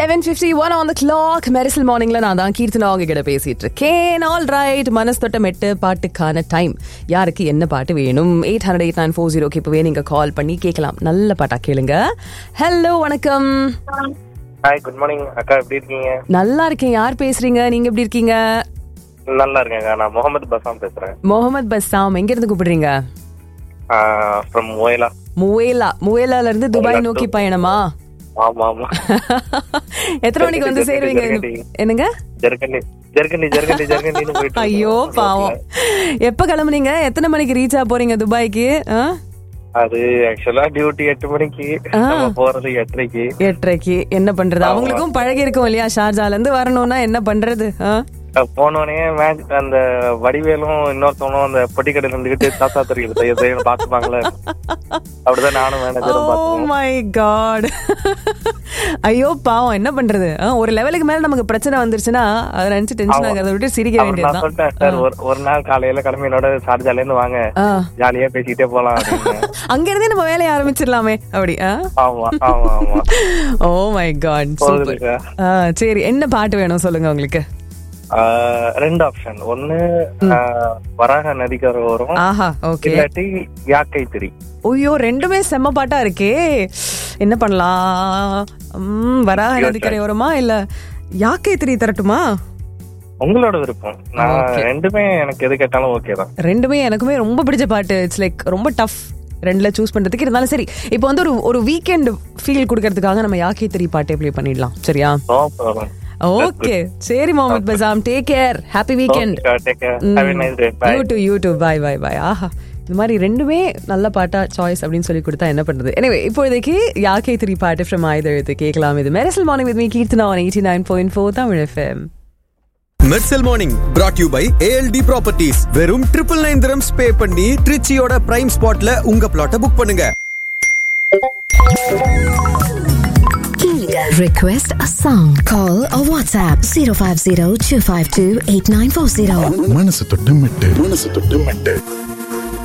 Eleven fifty one on the clock மெரிசல் மார்னிங்ல நான் தான் கீர்த்தனா கிட்ட பேசிட்டு இருக்கேன் ஆல் ரைட் மனசு தொட்ட மெட்டு பாட்டுக்கான டைம் யாருக்கு என்ன பாட்டு வேணும் eight hundred eight nine four ஜீரோக்கு இப்பவே நீங்க கால் பண்ணி கேட்கலாம் நல்ல பாட்டா கேளுங்க ஹலோ வணக்கம் ஹாய் குட் மார்னிங் அக்கா எப்படி இருக்கீங்க நல்லா இருக்கேன் யார் பேசுறீங்க நீங்க எப்படி இருக்கீங்க நல்லா இருக்கேங்க நான் முகமது பசாம் பேசுறேன் முகமது பஸ்ஸாம் எங்க இருந்து கூப்பிடுறீங்க ஃப்ரம் ஓயலா முவேலா முவேலால இருந்து துபாய் நோக்கி பயணமா ஆமா ஆமா எத்தனை மணிக்கு வந்து சேருவீங்க என்னங்க ஜெர்கண்டி ஜெர்கண்டி ஜெர்கண்டி ஜெர்கண்டின்னு போயிட்டு ஐயோ பாவம் எப்ப கிளம்புனீங்க எத்தனை மணிக்கு ரீச் ஆக போறீங்க துபாய்க்கு ஆ? அது ஆக்சுவலா டியூட்டி எட்டு மணிக்கு ஆ. நம்ம போறது எட்டரைக்கு எட்டரைக்கு என்ன பண்றது அவங்களுக்கும் பழகி இருக்கும் இல்லையா ஷார்ஜால இருந்து வரணும்னா என்ன பண்றது ஆ? போனோடனே மேட்ச் அந்த வடிவேலும் இன்னொருத்தவனும் அந்த பொட்டிக்கடையில இருந்துகிட்டு தாத்தா தெரியுது பாத்துப்பாங்களே அப்படிதான் நானும் மேனேஜரும் Oh பாத்துப்போம் my God. ஐயோ பாவம் என்ன பண்றது ஆ, ஒரு லெவலுக்கு மேல நமக்கு பிரச்சனை வந்துருச்சுன்னா அதை நினைச்சு டென்ஷன் ஆமா. ஆகிறத விட்டு சிரிக்க அப்புறம் நான் சொல்லிட்டேன் சார் வேண்டியதுதான் ஒரு ஒரு நாள் காலையில கிளம்பி என்னோட சார்ஜால இருந்து வாங்க ஆ. ஜாலியா பேசிக்கிட்டே போலாம் அப்படின்னு அங்க இருந்தே நம்ம வேலையை ஆரம்பிச்சிடலாமே அப்படி ஆமா ஆமா ஆமா ஓ மை காட் சூப்பர் போகுதுக்கா. சரி என்ன பாட்டு வேணும் சொல்லுங்க உங்களுக்கு ஆஹ் ரெண்டு ஆப்ஷன் ஒண்ணு ஆஹ் வராக நதிக்கரை வரும் ஆஹா ஓகே இல்லாட்டி யாக்கை திரி ஐயோ ரெண்டுமே செம்ம பாட்டா இருக்கே என்ன பண்ணலாம் ம், வராக நதிக்கரை ஓரமா இல்ல யாக்கை திரி தரட்டுமா உங்களோட விருப்பம் நான் Okay. ரெண்டுமே எனக்கு எது கேட்டாலும் ஓகே தான் ரெண்டுமே எனக்குமே ரொம்ப பிடிச்ச பாட்டு இட்ஸ் லைக் ரொம்ப டஃப் ரெண்டுல சூஸ் பண்றதுக்கு இருந்தாலும் சரி இப்போ வந்து ஒரு ஒரு வீக்கெண்ட் ஃபீல் கொடுக்கறதுக்காக நம்ம யாக்கை திரி பாட்டே ப்ளே பண்ணிடலாம் சரியா நோ ப்ராப்ளம் ஓகே சரி Muhammad Basam take care happy weekend take care have a nice day bye you too you too bye bye bye ஆஹா இந்த மாதிரி ரெண்டுமே நல்ல பாட்டா சாய்ஸ் அப்படின்னு சொல்லி கொடுத்தா என்ன பண்றது எனவே இப்போதைக்கு யாக்கை திரி பாட்டு ஃப்ரம் ஆயுதெழுத்து கேட்கலாம் இது Mersal morning with me Keerthana on eighty nine point four Tamil FM Mersal morning brought you by ALT properties வெறும் ட்ரிபிள் நைன் திரம்ஸ் பே பண்ணி ட்ரிச்சியோட பிரைம் ஸ்பாட்ல உங்க பிளாட்டை புக் பண்ணுங்க Request a song. Call or WhatsApp 050 252 8940. மனசு தொட்டு மெட்டு மனசு தொட்டு மெட்டு